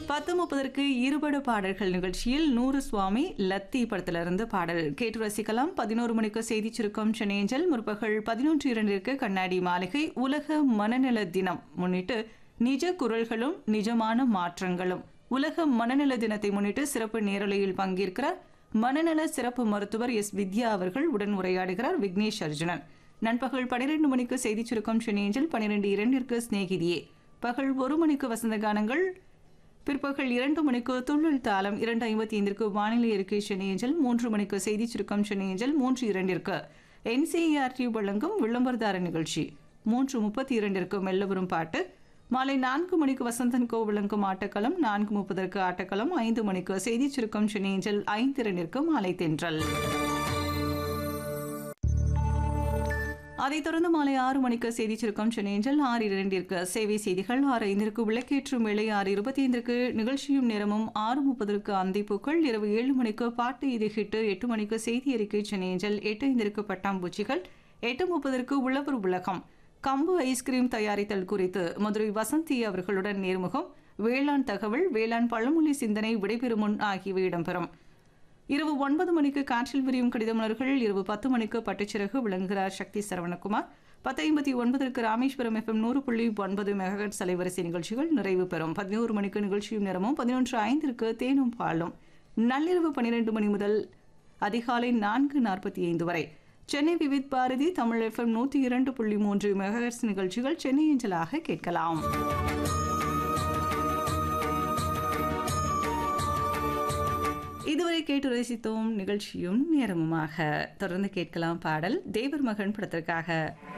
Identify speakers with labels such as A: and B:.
A: பத்து முப்பதற்கு இருபட பாடல்கள் நிகழ்ச்சியில் நூறு சுவாமி லத்தி படத்திலிருந்து பாடல் கேட்டு ரசிக்கலாம் பதினோரு மணிக்கு செய்தி சுருக்கம் சென்னையஞ்சல் முற்பகல் பதினொன்று இரண்டிற்கு கண்ணாடி மாளிகை உலக மனநல தினம் முன்னிட்டு நிஜ குரல்களும் நிஜமான மாற்றங்களும் உலக மனநல தினத்தை முன்னிட்டு சிறப்பு நேரலையில் பங்கேற்கிறார் மனநல சிறப்பு மருத்துவர் எஸ் வித்யா அவர்கள் உடன் உரையாடுகிறார் விக்னேஷ் அர்ஜுனன் நண்பகல் பனிரெண்டு மணிக்கு செய்தி சுருக்கம் சென்னையஞ்சல் பனிரெண்டு இரண்டிற்கு சிநேகிதியே பகல் ஒரு மணிக்கு வசந்த கானங்கள் பிற்பகல் இரண்டு மணிக்கு துள்ளல் தாளம் இரண்டு ஐம்பத்தி ஐந்திற்கு வானிலை இருக்கை சென்னையஞ்சல் மூன்று மணிக்கு செய்தி சுருக்கம் சென்னையஞ்சல் மூன்று இரண்டிற்கு என்சிஇஆர்டி வழங்கும் விளம்பரதார நிகழ்ச்சி மூன்று முப்பத்தி இரண்டிற்கு மெல்ல வரும் பாட்டு மாலை நான்கு மணிக்கு வசந்தன் கோ விளங்கும் ஆட்டக்களம் நான்கு முப்பதற்கு ஆட்டக்களம் ஐந்து மணிக்கு செய்தி சுருக்கம் சென்னையஞ்சல் ஐந்து இரண்டிற்கு மாலை தென்றல் அதைத் தொடர்ந்து மாலை ஆறு மணிக்கு செய்தி சுருக்கம் சென்னையஞ்சல் ஆறு இரண்டிற்கு சேவை செய்திகள் ஆறு ஐந்திற்கு விளக்கேற்றும் வேளை ஆறு இருபத்தி ஐந்திற்கு நிகழ்ச்சியும் நேரமும் ஆறு முப்பதற்கு அந்திப்பூக்கள் இரவு ஏழு மணிக்கு பாட்டு இது ஹிட்டு எட்டு மணிக்கு செய்தி அறிக்கை சென்னையஞ்சல் எட்டு ஐந்திற்கு பட்டாம்பூச்சிகள் எட்டு முப்பதற்கு உழவர் உலகம் கம்பு ஐஸ்கிரீம் தயாரித்தல் குறித்து மதுரை வசந்தி அவர்களுடன் நேர்முகம் வேளாண் தகவல் வேளாண் பழமொழி சிந்தனை விடைபெறும் முன் ஆகியவை இடம்பெறும் இரவு ஒன்பது மணிக்கு காற்றில் விரியும் கடிதமலர்கள் இரவு பத்து மணிக்கு பட்டுச்சிறகு விளங்குகிறார் சக்தி சரவணகுமார் பத்து ஐம்பத்தி ஒன்பதற்கு ராமேஸ்வரம் எஃப்எம் நூறு புள்ளி ஒன்பது மெகஹட் அலைவரிசை நிகழ்ச்சிகள் நிறைவு பெறும் பதினோரு மணிக்கு நிகழ்ச்சியும் நேரமும் பதினொன்று ஐந்திற்கு தேனும் பாலும் நள்ளிரவு பன்னிரண்டு மணி முதல் அதிகாலை நான்கு நாற்பத்தி ஐந்து வரை சென்னை விவித் பாரதி தமிழ் எஃப்எம் நூற்றி இரண்டு புள்ளி மூன்று மெகஹர்ஸ் நிகழ்ச்சிகள் சென்னை ஏஞ்சலாக கேட்கலாம் இதுவரை கேட்டு ரசித்தோம் நிகழ்ச்சியும் நேரமுமாக தொடர்ந்து கேட்கலாம் பாடல் தேவர் மகன் படத்திற்காக